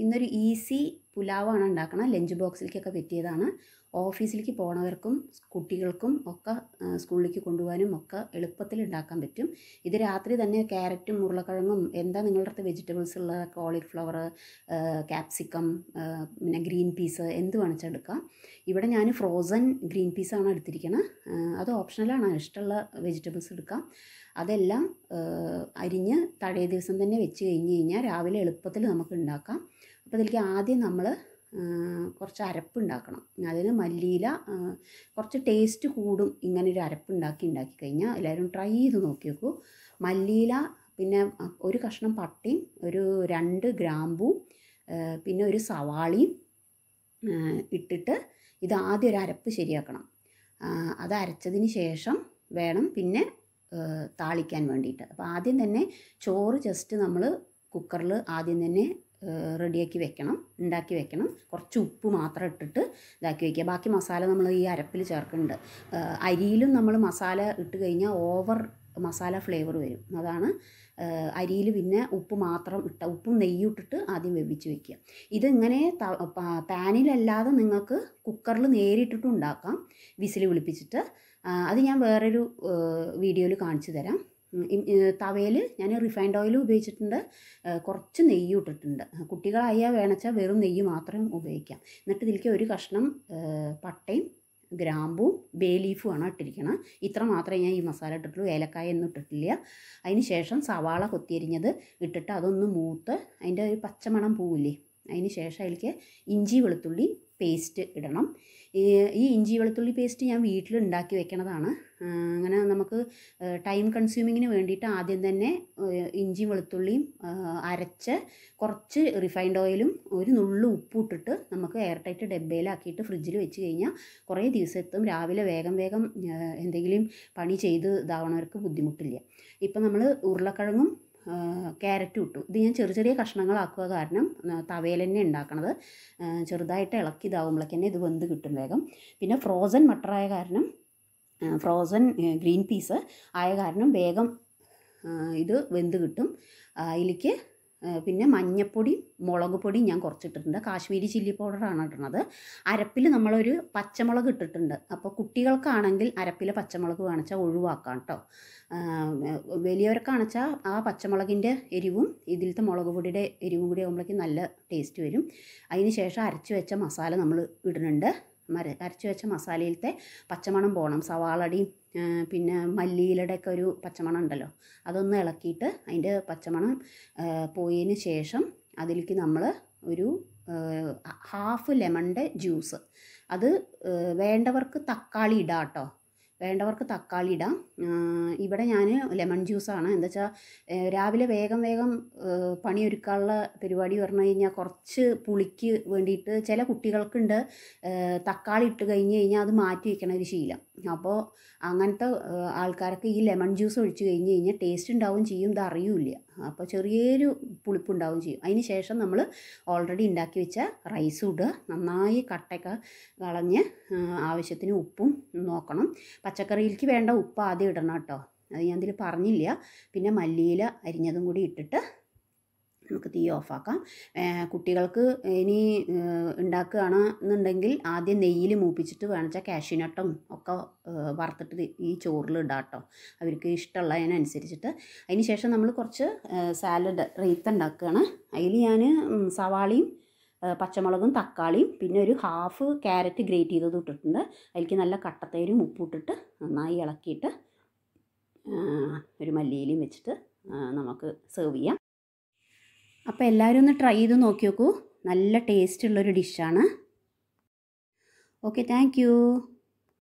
ഇന്നൊരു ഈസി പുലാവാണ് ഉണ്ടാക്കണം ലഞ്ച് ബോക്സിലേക്കൊക്കെ പറ്റിയതാണ് ഓഫീസിലേക്ക് പോണവർക്കും കുട്ടികൾക്കും ഒക്കെ ആ, സ്കൂളിലേക്ക് കൊണ്ടുപോകാനും ഒക്കെ എളുപ്പത്തിൽ ഉണ്ടാക്കാൻ പറ്റും ഇത് രാത്രി തന്നെ ക്യാരറ്റും ഉരുളക്കിഴങ്ങും എന്താ നിങ്ങളുടെ അടുത്ത് വെജിറ്റബിൾസ് ഉള്ള കോളിഫ്ലവർ ക്യാപ്സിക്കം പിന്നെ ഗ്രീൻ പീസ് എന്ത് വേണിച്ചാൽ എടുക്കാം ഇവിടെ ഞാൻ ഫ്രോസൺ ഗ്രീൻ പീസാണ് എടുത്തിരിക്കുന്നത് അത് ഓപ്ഷണലാണ് ഇഷ്ടമുള്ള വെജിറ്റബിൾസ് എടുക്കാം അതെല്ലാം ആ, അരിഞ്ഞ് തഴേ ദിവസം തന്നെ വെച്ച് കഴിഞ്ഞ് കഴിഞ്ഞാൽ രാവിലെ എളുപ്പത്തിൽ നമുക്ക് ഉണ്ടാക്കാം അപ്പോൾ അതിലേക്ക് ആദ്യം നമ്മൾ കുറച്ച് അരപ്പ് ഉണ്ടാക്കണം അതിന് മല്ലിയില ആ, കുറച്ച് ടേസ്റ്റ് കൂടും ഇങ്ങനെ ഒരു അരപ്പ് ഉണ്ടാക്കി ഉണ്ടാക്കി കഴിഞ്ഞാൽ എല്ലാവരും ട്രൈ ചെയ്ത് നോക്കി നോക്കൂ മല്ലിയില പിന്നെ ഒരു കഷ്ണം പട്ടയും ഒരു രണ്ട് ഗ്രാമ്പും ആ, പിന്നെ ഒരു സവാളയും ആ, ഇട്ടിട്ട് ഇത് ആദ്യം ഒരു അരപ്പ് ശരിയാക്കണം ആ, അത് അരച്ചതിന് ശേഷം വേണം പിന്നെ ആ, താളിക്കാൻ വേണ്ടിയിട്ട് അപ്പോൾ ആദ്യം തന്നെ ചോറ് ജസ്റ്റ് നമ്മൾ കുക്കറിൽ ആദ്യം തന്നെ റെഡിയാക്കി വെക്കണം ഉണ്ടാക്കി വെക്കണം കുറച്ച് ഉപ്പ് മാത്രം ഇട്ടിട്ട് ഇതാക്കി വയ്ക്കുക ബാക്കി മസാല നമ്മൾ ഈ അരപ്പിൽ ചേർക്കുന്നുണ്ട് ആ, അരിയിലും നമ്മൾ മസാല ഇട്ട് കഴിഞ്ഞാൽ ഓവർ മസാല ഫ്ലേവർ വരും അതാണ് അരിയിൽ പിന്നെ ഉപ്പ് മാത്രം ഇട്ട ഉപ്പും നെയ്യും ഇട്ടിട്ട് ആദ്യം വെവിച്ച് വെക്കുക ഇതിങ്ങനെ ത- പ- പാനിലല്ലാതെ നിങ്ങൾക്ക് കുക്കറിൽ നേരിട്ടിട്ടും ഉണ്ടാക്കാം വിസിൽ വിളിപ്പിച്ചിട്ട് ആ, അത് ഞാൻ വേറൊരു വീഡിയോയിൽ കാണിച്ചു തരാം തവയിൽ ഞാൻ റിഫൈൻഡ് ഓയിൽ ഉപയോഗിച്ചിട്ടുണ്ട് ആ, കുറച്ച് നെയ്യ് ഇട്ടിട്ടുണ്ട് കുട്ടികളായാൽ വേണച്ചാൽ വെറും നെയ്യ് മാത്രം ഉപയോഗിക്കാം എന്നിട്ട് ഇതിലേക്ക് ഒരു കഷ്ണം ആ, പട്ടയും ഗ്രാമ്പും ബേ ലീഫും ആണ് ഇട്ടിരിക്കണം ഇത്ര മാത്രമേ ഞാൻ ഈ മസാല ഇട്ടിട്ടുള്ളൂ ഏലക്കായ ഒന്നും ഇട്ടിട്ടില്ല അതിന് ശേഷം സവാള കൊത്തിയരിഞ്ഞത് ഇട്ടിട്ട് അതൊന്ന് മൂത്ത് അതിൻ്റെ ഒരു പച്ചമണം പോവില്ലേ അതിന് ശേഷം അതിലേക്ക് ഇഞ്ചി വെളുത്തുള്ളി പേസ്റ്റ് ഇടണം ഈ ഈ ഇഞ്ചി വെളുത്തുള്ളി പേസ്റ്റ് ഞാൻ വീട്ടിൽ ഉണ്ടാക്കി വെക്കണതാണ് ആ, അങ്ങനെ നമുക്ക് ടൈം കൺസ്യൂമിങ്ങിന് വേണ്ടിയിട്ട് ആദ്യം തന്നെ ഏഹ്, ഇഞ്ചിയും വെളുത്തുള്ളിയും ആ, അരച്ച് കുറച്ച് റിഫൈൻഡ് ഓയിലും ഒരു നുള്ളു ഉപ്പും ഇട്ടിട്ട് നമുക്ക് എയർ ടൈറ്റ് ഡബ്ബയിലാക്കിയിട്ട് ഫ്രിഡ്ജിൽ വെച്ച് കഴിഞ്ഞാൽ കുറേ ദിവസം എത്തും രാവിലെ വേഗം വേഗം ഏഹ്, എന്തെങ്കിലും പണി ചെയ്ത് ഇതാവണവർക്ക് ബുദ്ധിമുട്ടില്ല ഇപ്പം നമ്മൾ ഉരുളക്കിഴങ്ങും ക്യാരറ്റും ഇട്ടു ഇത് ഞാൻ ചെറിയ ചെറിയ കഷ്ണങ്ങളാക്കുക കാരണം തവയിൽ തന്നെ ഉണ്ടാക്കണത് ആ, ചെറുതായിട്ട് ഇളക്കി ഇതാവുമ്പോഴേക്ക് തന്നെ ഇത് വെന്ത് കിട്ടും വേഗം പിന്നെ ഫ്രോസൺ മട്ടറായ കാരണം ഫ്രോസൺ ഗ്രീൻ പീസ് ആയ കാരണം വേഗം ആ, ഇത് വെന്ത് കിട്ടും അതിലേക്ക് പിന്നെ മഞ്ഞപ്പൊടി മുളക് പൊടി ഞാൻ കുറച്ചിട്ടിട്ടുണ്ട് കാശ്മീരി ചില്ലി പൗഡറാണ് ഇടുന്നത് അരപ്പിൽ നമ്മളൊരു പച്ചമുളക് ഇട്ടിട്ടുണ്ട് അപ്പോൾ കുട്ടികൾക്കാണെങ്കിൽ അരപ്പിലെ പച്ചമുളക് വേണിച്ചാൽ ഒഴിവാക്കാം കേട്ടോ വലിയവർക്കാണെച്ചാൽ ആ പച്ചമുളകിൻ്റെ എരിവും ഇതിലത്തെ മുളക് പൊടിയുടെ എരിവും കൂടി ആകുമ്പോഴേക്കും നല്ല ടേസ്റ്റ് വരും അതിന് ശേഷം അരച്ച് വെച്ച മസാല നമ്മൾ ഇടുന്നുണ്ട് മര അരച്ച് വെച്ച മസാലയിലത്തെ പച്ചമണം പോകണം സവാളടിയും ആ, പിന്നെ മല്ലിയിലയുടെ ഒക്കെ ഒരു പച്ചമണം ഉണ്ടല്ലോ അതൊന്ന് ഇളക്കിയിട്ട് അതിൻ്റെ പച്ചമണം ആ, പോയതിന് ശേഷം അതിലേക്ക് നമ്മൾ ഒരു ഹാഫ് ലെമണിൻ്റെ ജ്യൂസ് അത് ആ, വേണ്ടവർക്ക് തക്കാളി ഇടാം കേട്ടോ വേണ്ടവർക്ക് തക്കാളി ഇടാം ആ, ഇവിടെ ഞാൻ ലെമൺ ജ്യൂസാണ് എന്താ വെച്ചാൽ രാവിലെ വേഗം വേഗം ആ, പണിയൊരുക്കാനുള്ള പരിപാടി പറഞ്ഞു കഴിഞ്ഞാൽ കുറച്ച് പുളിക്ക് വേണ്ടിയിട്ട് ചില കുട്ടികൾക്കുണ്ട് ആ, തക്കാളി ഇട്ട് കഴിഞ്ഞ് കഴിഞ്ഞാൽ അത് മാറ്റി വെക്കണ ഒരു ശീലം അപ്പോൾ അങ്ങനത്തെ ആ, ആൾക്കാർക്ക് ഈ ലെമൺ ജ്യൂസ് ഒഴിച്ച് കഴിഞ്ഞ് കഴിഞ്ഞാൽ ടേസ്റ്റ് ഉണ്ടാവും ചെയ്യും ഇത് അറിയില്ല അപ്പോൾ ചെറിയൊരു പുളിപ്പുണ്ടാവും ചെയ്യും അതിന് ശേഷം നമ്മൾ ഓൾറെഡി ഉണ്ടാക്കി വെച്ച റൈസും ഇടുക നന്നായി കട്ടയൊക്കെ കളഞ്ഞ് ആ, ആവശ്യത്തിന് ഉപ്പും നോക്കണം പച്ചക്കറിയിലേക്ക് വേണ്ട ഉപ്പ് ആദ്യം ഇടണം കേട്ടോ അത് ഞാൻ ഇതിൽ പറഞ്ഞില്ല പിന്നെ മല്ലിയില അരിഞ്ഞതും കൂടി ഇട്ടിട്ട് നമുക്ക് തീ ഓഫാക്കാം ഏഹ് കുട്ടികൾക്ക് ഇനി ഏഹ് ഉണ്ടാക്കുകയാണ് എന്നുണ്ടെങ്കിൽ ആദ്യം നെയ്യിൽ മൂപ്പിച്ചിട്ട് വേണമെച്ചാൽ കാഷ്യൂനട്ടും ഒക്കെ ഏഹ് വറുത്തിട്ട് ഇത് ഈ ചോറിൽ ഇടാം കേട്ടോ അവർക്ക് ഇഷ്ടമുള്ളതിനനുസരിച്ചിട്ട് അതിന് ശേഷം നമ്മൾ കുറച്ച് സാലഡ് റീത്ത് ഉണ്ടാക്കുകയാണ് അതിൽ ഞാൻ സവാളയും ഏഹ് പച്ചമുളകും തക്കാളിയും പിന്നെ ഒരു ഹാഫ് ക്യാരറ്റ് ഗ്രേറ്റ് ചെയ്തത് ഇട്ടിട്ടുണ്ട് അതിലേക്ക് നല്ല കട്ടത്തൈരും ഉപ്പും ഇട്ടിട്ട് നന്നായി ഇളക്കിയിട്ട് ഏഹ് ഒരു മല്ലിയിലയും വെച്ചിട്ട് ഏഹ് നമുക്ക് സെർവ് ചെയ്യാം അപ്പോൾ എല്ലാവരും ഒന്ന് ട്രൈ ചെയ്ത് നോക്കി നോക്കൂ നല്ല ടേസ്റ്റ് ഉള്ളൊരു ഡിഷാണ് ഓക്കെ താങ്ക് യു